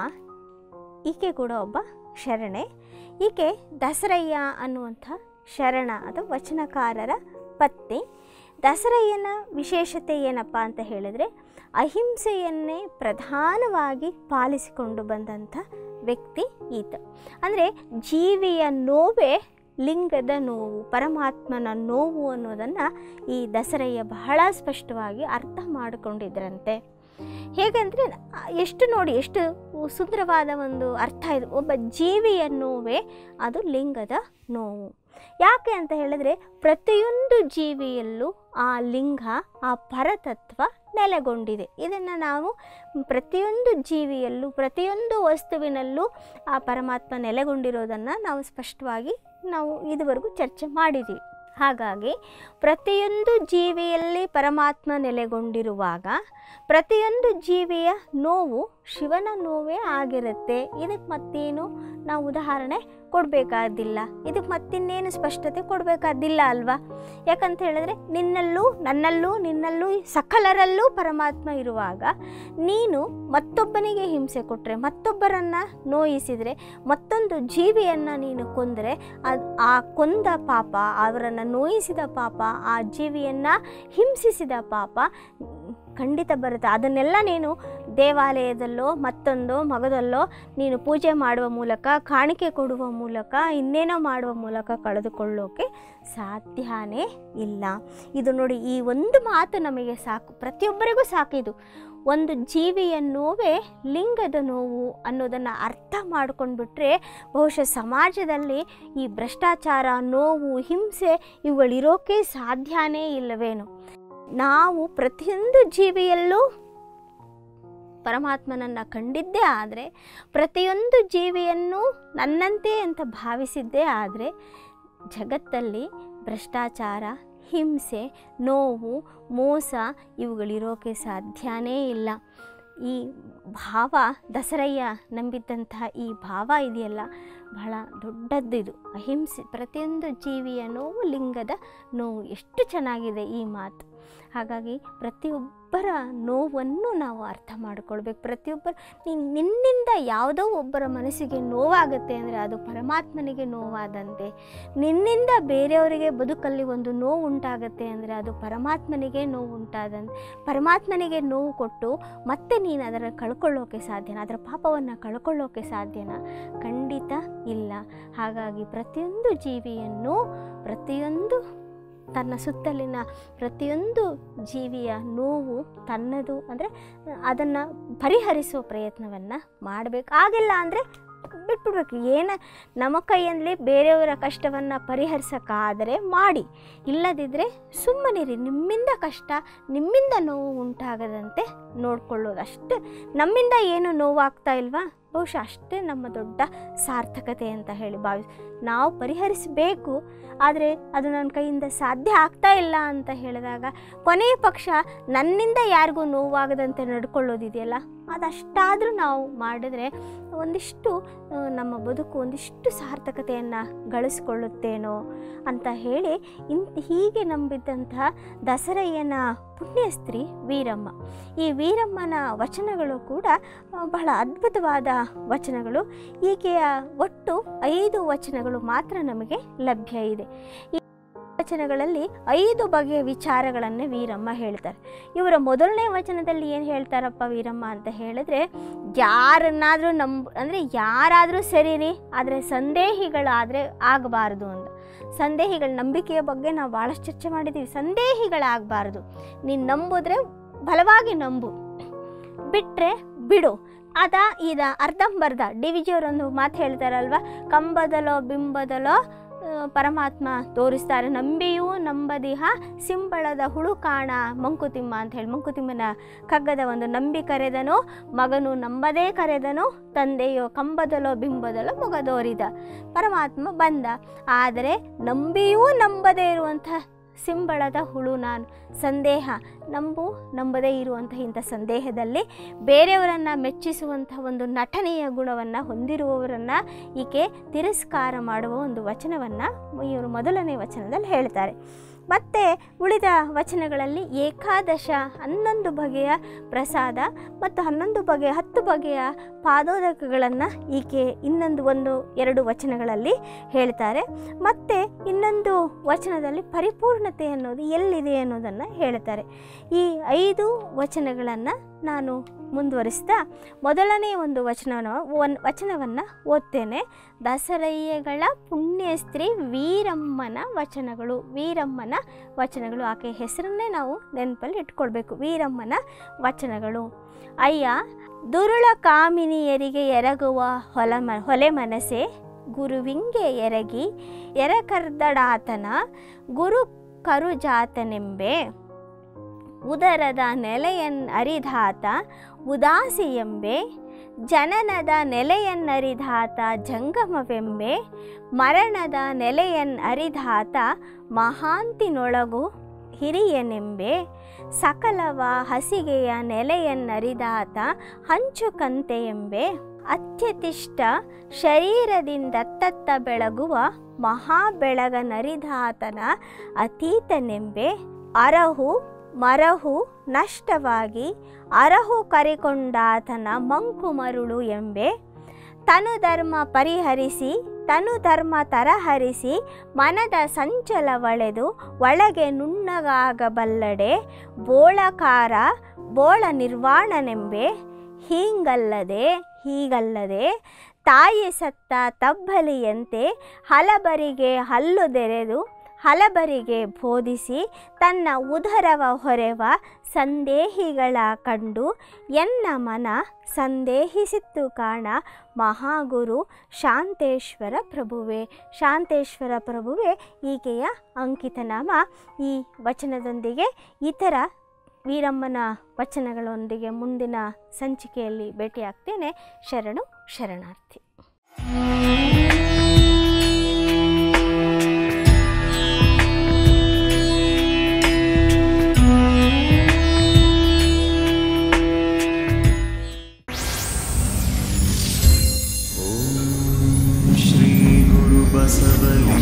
ಈಕೆ ಕೂಡ ಒಬ್ಬ ಶರಣೆ ಈಕೆ ದಸರಯ್ಯ ಅನ್ನುವಂಥ ಶರಣ ಅಥವಾ ವಚನಕಾರರ ಪತ್ನಿ ದಸರಯ್ಯನ ವಿಶೇಷತೆ ಏನಪ್ಪ ಅಂತ ಹೇಳಿದರೆ ಅಹಿಂಸೆಯನ್ನೇ ಪ್ರಧಾನವಾಗಿ ಪಾಲಿಸಿಕೊಂಡು ಬಂದಂಥ ವ್ಯಕ್ತಿ ಈತ ಅಂದರೆ ಜೀವಿಯ ನೋವೇ ಲಿಂಗದ ನೋವು ಪರಮಾತ್ಮನ ನೋವು ಅನ್ನೋದನ್ನು ಈ ದಸರಯ್ಯ ಬಹಳ ಸ್ಪಷ್ಟವಾಗಿ ಅರ್ಥ ಮಾಡಿಕೊಂಡಿದ್ರಂತೆ ಹೇಗೆಂದರೆ ಎಷ್ಟು ನೋಡಿ ಎಷ್ಟು ಸುಂದರವಾದ ಒಂದು ಅರ್ಥ ಇದೆ ಒಬ್ಬ ಜೀವಿಯ ನೋವೇ ಅದು ಲಿಂಗದ ನೋವು ಯಾಕೆ ಅಂತ ಹೇಳಿದ್ರೆ ಪ್ರತಿಯೊಂದು ಜೀವಿಯಲ್ಲೂ ಆ ಲಿಂಗ ಆ ಪರತತ್ವ ನೆಲೆಗೊಂಡಿದೆ ಇದನ್ನು ನಾವು ಪ್ರತಿಯೊಂದು ಜೀವಿಯಲ್ಲೂ ಪ್ರತಿಯೊಂದು ವಸ್ತುವಿನಲ್ಲೂ ಆ ಪರಮಾತ್ಮ ನೆಲೆಗೊಂಡಿರೋದನ್ನು ನಾವು ಸ್ಪಷ್ಟವಾಗಿ ನಾವು ಇದುವರೆಗೂ ಚರ್ಚೆ ಮಾಡಿದ್ದೀವಿ ಹಾಗಾಗಿ ಪ್ರತಿಯೊಂದು ಜೀವಿಯಲ್ಲಿ ಪರಮಾತ್ಮ ನೆಲೆಗೊಂಡಿರುವಾಗ ಪ್ರತಿಯೊಂದು ಜೀವಿಯ ನೋವು ಶಿವನ ನೋವೇ ಆಗಿರುತ್ತೆ ಇದಕ್ಕೆ ಮತ್ತೇನು ನಾವು ಉದಾಹರಣೆ ಕೊಡಬೇಕಾದಿಲ್ಲ ಇದಕ್ಕೆ ಮತ್ತಿನ್ನೇನು ಸ್ಪಷ್ಟತೆ ಕೊಡಬೇಕಾದಿಲ್ಲ ಅಲ್ವಾ ಯಾಕಂತ ಹೇಳಿದ್ರೆ ನಿನ್ನಲ್ಲೂ ನನ್ನಲ್ಲೂ ನಿನ್ನಲ್ಲೂ ಸಕಲರಲ್ಲೂ ಪರಮಾತ್ಮ ಇರುವಾಗ ನೀನು ಮತ್ತೊಬ್ಬನಿಗೆ ಹಿಂಸೆ ಕೊಟ್ಟರೆ ಮತ್ತೊಬ್ಬರನ್ನು ನೋಯಿಸಿದರೆ ಮತ್ತೊಂದು ಜೀವಿಯನ್ನು ನೀನು ಕೊಂದರೆ ಅದು ಆ ಕೊಂದ ಪಾಪ ಅವರನ್ನು ನೋಯಿಸಿದ ಪಾಪ ಆ ಜೀವಿಯನ್ನು ಹಿಂಸಿಸಿದ ಪಾಪ ಖಂಡಿತ ಬರುತ್ತೆ ಅದನ್ನೆಲ್ಲ ನೀನು ದೇವಾಲಯದಲ್ಲೋ ಮತ್ತೊಂದೋ ಮಗದಲ್ಲೋ ನೀನು ಪೂಜೆ ಮಾಡುವ ಮೂಲಕ ಕಾಣಿಕೆ ಕೊಡುವ ಮೂಲಕ ಇನ್ನೇನೋ ಮಾಡುವ ಮೂಲಕ ಕಳೆದುಕೊಳ್ಳೋಕೆ ಸಾಧ್ಯನೇ ಇಲ್ಲ ಇದು ನೋಡಿ ಈ ಒಂದು ಮಾತು ನಮಗೆ ಸಾಕು ಪ್ರತಿಯೊಬ್ಬರಿಗೂ ಸಾಕಿದು ಒಂದು ಜೀವಿಯ ನೋವೇ ಲಿಂಗದ ನೋವು ಅನ್ನೋದನ್ನು ಅರ್ಥ ಮಾಡ್ಕೊಂಡ್ಬಿಟ್ರೆ ಬಹುಶಃ ಸಮಾಜದಲ್ಲಿ ಈ ಭ್ರಷ್ಟಾಚಾರ ನೋವು ಹಿಂಸೆ ಇವುಗಳಿರೋಕೆ ಸಾಧ್ಯನೇ ಇಲ್ಲವೇನು ನಾವು ಪ್ರತಿಯೊಂದು ಜೀವಿಯಲ್ಲೂ ಪರಮಾತ್ಮನನ್ನು ಕಂಡಿದ್ದೇ ಆದರೆ ಪ್ರತಿಯೊಂದು ಜೀವಿಯನ್ನು ನನ್ನಂತೆ ಅಂತ ಭಾವಿಸಿದ್ದೇ ಆದರೆ ಜಗತ್ತಲ್ಲಿ ಭ್ರಷ್ಟಾಚಾರ ಹಿಂಸೆ ನೋವು ಮೋಸ ಇವುಗಳಿರೋಕೆ ಸಾಧ್ಯನೇ ಇಲ್ಲ ಈ ಭಾವ ದಸರಯ್ಯ ನಂಬಿದ್ದಂತಹ ಈ ಭಾವ ಇದೆಯಲ್ಲ ಬಹಳ ದೊಡ್ಡದ್ದಿದು ಅಹಿಂಸೆ ಪ್ರತಿಯೊಂದು ಜೀವಿಯ ನೋವು ಲಿಂಗದ ನೋವು ಎಷ್ಟು ಚೆನ್ನಾಗಿದೆ ಈ ಮಾತು ಹಾಗಾಗಿ ಪ್ರತಿಯೊಬ್ಬರ ನೋವನ್ನು ನಾವು ಅರ್ಥ ಮಾಡಿಕೊಳ್ಬೇಕು ಪ್ರತಿಯೊಬ್ಬರು ನೀನು ನಿನ್ನಿಂದ ಯಾವುದೋ ಒಬ್ಬರ ಮನಸ್ಸಿಗೆ ನೋವಾಗುತ್ತೆ ಅಂದರೆ ಅದು ಪರಮಾತ್ಮನಿಗೆ ನೋವಾದಂತೆ ನಿನ್ನಿಂದ ಬೇರೆಯವರಿಗೆ ಬದುಕಲ್ಲಿ ಒಂದು ನೋವು ಉಂಟಾಗುತ್ತೆ ಅಂದರೆ ಅದು ಪರಮಾತ್ಮನಿಗೆ ನೋವು ಉಂಟಾದಂತೆ ಪರಮಾತ್ಮನಿಗೆ ನೋವು ಕೊಟ್ಟು ಮತ್ತೆ ನೀನು ಅದರ ಕಳ್ಕೊಳ್ಳೋಕೆ ಸಾಧ್ಯನಾ ಅದರ ಪಾಪವನ್ನು ಕಳ್ಕೊಳ್ಳೋಕೆ ಸಾಧ್ಯನಾ ಖಂಡಿತ ಇಲ್ಲ ಹಾಗಾಗಿ ಪ್ರತಿಯೊಂದು ಜೀವಿಯನ್ನು ಪ್ರತಿಯೊಂದು ತನ್ನ ಸುತ್ತಲಿನ ಪ್ರತಿಯೊಂದು ಜೀವಿಯ ನೋವು ತನ್ನದು ಅಂದರೆ ಅದನ್ನು ಪರಿಹರಿಸೋ ಪ್ರಯತ್ನವನ್ನು ಮಾಡಬೇಕು ಆಗಿಲ್ಲ ಅಂದರೆ ಬಿಟ್ಬಿಡ್ಬೇಕು ಏನ ನಮ್ಮ ಕೈಯಲ್ಲಿ ಬೇರೆಯವರ ಕಷ್ಟವನ್ನು ಪರಿಹರಿಸೋಕ್ಕಾದರೆ ಮಾಡಿ ಇಲ್ಲದಿದ್ದರೆ ಸುಮ್ಮನಿರಿ ನಿಮ್ಮಿಂದ ಕಷ್ಟ ನಿಮ್ಮಿಂದ ನೋವು ಉಂಟಾಗದಂತೆ ನೋಡ್ಕೊಳ್ಳೋದು ಅಷ್ಟೇ ನಮ್ಮಿಂದ ಏನು ನೋವಾಗ್ತಾ ಇಲ್ವಾ ಬಹುಶಃ ಅಷ್ಟೇ ನಮ್ಮ ದೊಡ್ಡ ಸಾರ್ಥಕತೆ ಅಂತ ಹೇಳಿ ಭಾವಿಸ್ ನಾವು ಪರಿಹರಿಸಬೇಕು ಆದರೆ ಅದು ನನ್ನ ಕೈಯಿಂದ ಸಾಧ್ಯ ಆಗ್ತಾ ಇಲ್ಲ ಅಂತ ಹೇಳಿದಾಗ ಕೊನೆಯ ಪಕ್ಷ ನನ್ನಿಂದ ಯಾರಿಗೂ ನೋವಾಗದಂತೆ ನಡ್ಕೊಳ್ಳೋದಿದೆಯಲ್ಲ ಅದಷ್ಟಾದರೂ ನಾವು ಮಾಡಿದ್ರೆ ಒಂದಿಷ್ಟು ಆ, ನಮ್ಮ ಬದುಕು ಒಂದಿಷ್ಟು ಸಾರ್ಥಕತೆಯನ್ನು ಗಳಿಸ್ಕೊಳ್ಳುತ್ತೇನೋ ಅಂತ ಹೇಳಿ ಇನ್ ಹೀಗೆ ನಂಬಿದ್ದಂತಹ ದಸರಯ್ಯನ ಪುಣ್ಯಸ್ತ್ರೀ ವೀರಮ್ಮ ಈ ವೀರಮ್ಮನ ವಚನಗಳು ಕೂಡ ಆ, ಬಹಳ ಅದ್ಭುತವಾದ ವಚನಗಳು ಈಕೆಯ ಒಟ್ಟು ಐದು ವಚನಗಳು ಮಾತ್ರ ನಮಗೆ ಲಭ್ಯ ಇದೆ ಈ ವಚನಗಳಲ್ಲಿ ಐದು ಬಗೆಯ ವಿಚಾರಗಳನ್ನು ವೀರಮ್ಮ ಹೇಳ್ತಾರೆ ಇವರ ಮೊದಲನೇ ವಚನದಲ್ಲಿ ಏನು ಹೇಳ್ತಾರಪ್ಪ ವೀರಮ್ಮ ಅಂತ ಹೇಳಿದ್ರೆ ಯಾರನ್ನಾದರೂ ನಂಬ ಅಂದರೆ ಯಾರಾದರೂ ಸರಿರಿ ಆದರೆ ಸಂದೇಹಿಗಳಾದರೆ ಆಗಬಾರ್ದು ಅಂತ ಸಂದೇಹಿಗಳ ನಂಬಿಕೆಯ ಬಗ್ಗೆ ನಾವು ಭಾಳಷ್ಟು ಚರ್ಚೆ ಮಾಡಿದ್ದೀವಿ ಸಂದೇಹಿಗಳಾಗಬಾರ್ದು ನೀನು ನಂಬಿದ್ರೆ ಬಲವಾಗಿ ನಂಬು ಬಿಟ್ಟರೆ ಬಿಡು ಅದ ಇದ ಅರ್ಧಂಬರ್ಧ ಡಿ ವಿ ಜಿಯವರೊಂದು ಮಾತು ಹೇಳ್ತಾರಲ್ವ ಕಂಬದಲೋ ಬಿಂಬದಲೋ ಆ, ಪರಮಾತ್ಮ ತೋರಿಸ್ತಾರೆ ನಂಬಿಯೂ ನಂಬದಿಹ ಸಿಂಬಳದ ಹುಳು ಕಾಣ ಮಂಕುತಿಮ್ಮ ಅಂತ ಹೇಳಿ ಮಂಕುತಿಮ್ಮನ ಕಗ್ಗದ ಒಂದು ನಂಬಿ ಕರೆದನು ಮಗನು ನಂಬದೇ ಕರೆದನು ತಂದೆಯೋ ಕಂಬದಲೋ ಬಿಂಬದಲೋ ಮೊಗದೋರಿದ ಪರಮಾತ್ಮ ಬಂದ ಆದರೆ ನಂಬಿಯೂ ನಂಬದೇ ಇರುವಂಥ ಸಿಂಬಳದ ಹುಳು ನಾನು ಸಂದೇಹ ನಂಬು ನಂಬದೇ ಇರುವಂಥ ಇಂಥ ಸಂದೇಹದಲ್ಲಿ ಬೇರೆಯವರನ್ನು ಮೆಚ್ಚಿಸುವಂಥ ಒಂದು ನಟನೆಯ ಗುಣವನ್ನು ಹೊಂದಿರುವವರನ್ನು ಈಕೆ ತಿರಸ್ಕಾರ ಮಾಡುವ ಒಂದು ವಚನವನ್ನು ಇವರು ಮೊದಲನೇ ವಚನದಲ್ಲಿ ಹೇಳ್ತಾರೆ ಮತ್ತು ಉಳಿದ ವಚನಗಳಲ್ಲಿ ಏಕಾದಶ ಹನ್ನೊಂದು ಬಗೆಯ ಪ್ರಸಾದ ಮತ್ತು ಹನ್ನೊಂದು ಬಗೆಯ ಹತ್ತು ಬಗೆಯ ಪಾದೋದಕಗಳನ್ನು ಈಕೆ ಇನ್ನೊಂದು ಒಂದು ಎರಡು ವಚನಗಳಲ್ಲಿ ಹೇಳ್ತಾರೆ ಮತ್ತು ಇನ್ನೊಂದು ವಚನದಲ್ಲಿ ಪರಿಪೂರ್ಣತೆ ಅನ್ನೋದು ಎಲ್ಲಿದೆ ಅನ್ನೋದನ್ನು ಹೇಳ್ತಾರೆ ಈ ಐದು ವಚನಗಳನ್ನು ನಾನು ಮುಂದುವರಿಸ್ತಾ ಮೊದಲನೇ ಒಂದು ವಚನವನ್ನು ಒನ್ ವಚನವನ್ನು ಓದ್ತೇನೆ ದಸರಯ್ಯಗಳ ಪುಣ್ಯಸ್ತ್ರೀ ವೀರಮ್ಮನ ವಚನಗಳು ವೀರಮ್ಮನ ವಚನಗಳು ಆಕೆ ಹೆಸರನ್ನೇ ನಾವು ನೆನಪಲ್ಲಿ ಇಟ್ಕೊಳ್ಬೇಕು ವೀರಮ್ಮನ ವಚನಗಳು ಅಯ್ಯ ದುರುಳ ಕಾಮಿನಿಯರಿಗೆ ಎರಗುವ ಹೊಲ ಮ ಹೊಲೆ ಮನಸೆ ಗುರುವಿಂಗೆ ಎರಗಿ ಎರಕರ್ದಡಾತನ ಗುರು ಕರುಜಾತನೆಂಬೆ ಉದರದ ನೆಲೆಯನ್ ಅರಿಧಾತ ಉದಾಸಿಯೆಂಬೆ ಜನನದ ನೆಲೆಯನ್ನರಿಧಾತ ಜಂಗಮವೆಂಬೆ ಮರಣದ ನೆಲೆಯನ್ ಅರಿಧಾತ ಮಹಾಂತಿನೊಳಗು ಹಿರಿಯನೆಂಬೆ ಸಕಲವ ಹಸಿಗೆಯ ನೆಲೆಯನ್ನರಿದಾತ ಹಂಚುಕಂತೆಯೆಂಬೆ ಅತ್ಯತಿಷ್ಠ ಶರೀರದಿಂದತ್ತತ್ತ ಬೆಳಗುವ ಮಹಾಬೆಳಗನರಿದಾತನ ಅತೀತನೆಂಬೆ ಅರಹು ಮರಹು ನಷ್ಟವಾಗಿ ಅರಹು ಕರಿಕೊಂಡಾತನ ಮಂಕು ಮರುಳು ಎಂಬೆ ತನು ಧರ್ಮ ಪರಿಹರಿಸಿ ತನು ಧರ್ಮ ತರಹರಿಸಿ ಮನದ ಸಂಚಲವಳೆದು ಒಳಗೆ ನುಣ್ಣಗಾಗಬಲ್ಲಡೆ ಬೋಳಕಾರ ಬೋಳ ನಿರ್ವಾಣನೆಂಬೆ ಹೀಗಲ್ಲದೆ ಹೀಗಲ್ಲದೆ ತಾಯಿ ಸತ್ತ ತಬ್ಬಲಿಯಂತೆ ಹಲಬರಿಗೆ ಹಲ್ಲು ತೆರೆದು ಹಲಬರಿಗೆ ಬೋಧಿಸಿ ತನ್ನ ಉದರವ ಹೊರೆವ ಸಂದೇಹಿಗಳ ಕಂಡು ಎನ್ನ ಮನ ಸಂದೇಹಿಸಿತ್ತು ಕಾಣ ಮಹಾಗುರು ಶಾಂತೇಶ್ವರ ಪ್ರಭುವೆ ಶಾಂತೇಶ್ವರ ಪ್ರಭುವೆ ಈಕೆಯ ಅಂಕಿತನಾಮ ಈ ವಚನದೊಂದಿಗೆ ಇತರ ವೀರಮ್ಮನ ವಚನಗಳೊಂದಿಗೆ ಮುಂದಿನ ಸಂಚಿಕೆಯಲ್ಲಿ ಭೇಟಿಯಾಗ್ತೇನೆ ಶರಣು ಶರಣಾರ್ಥಿ श्रीगुरुबसवलिं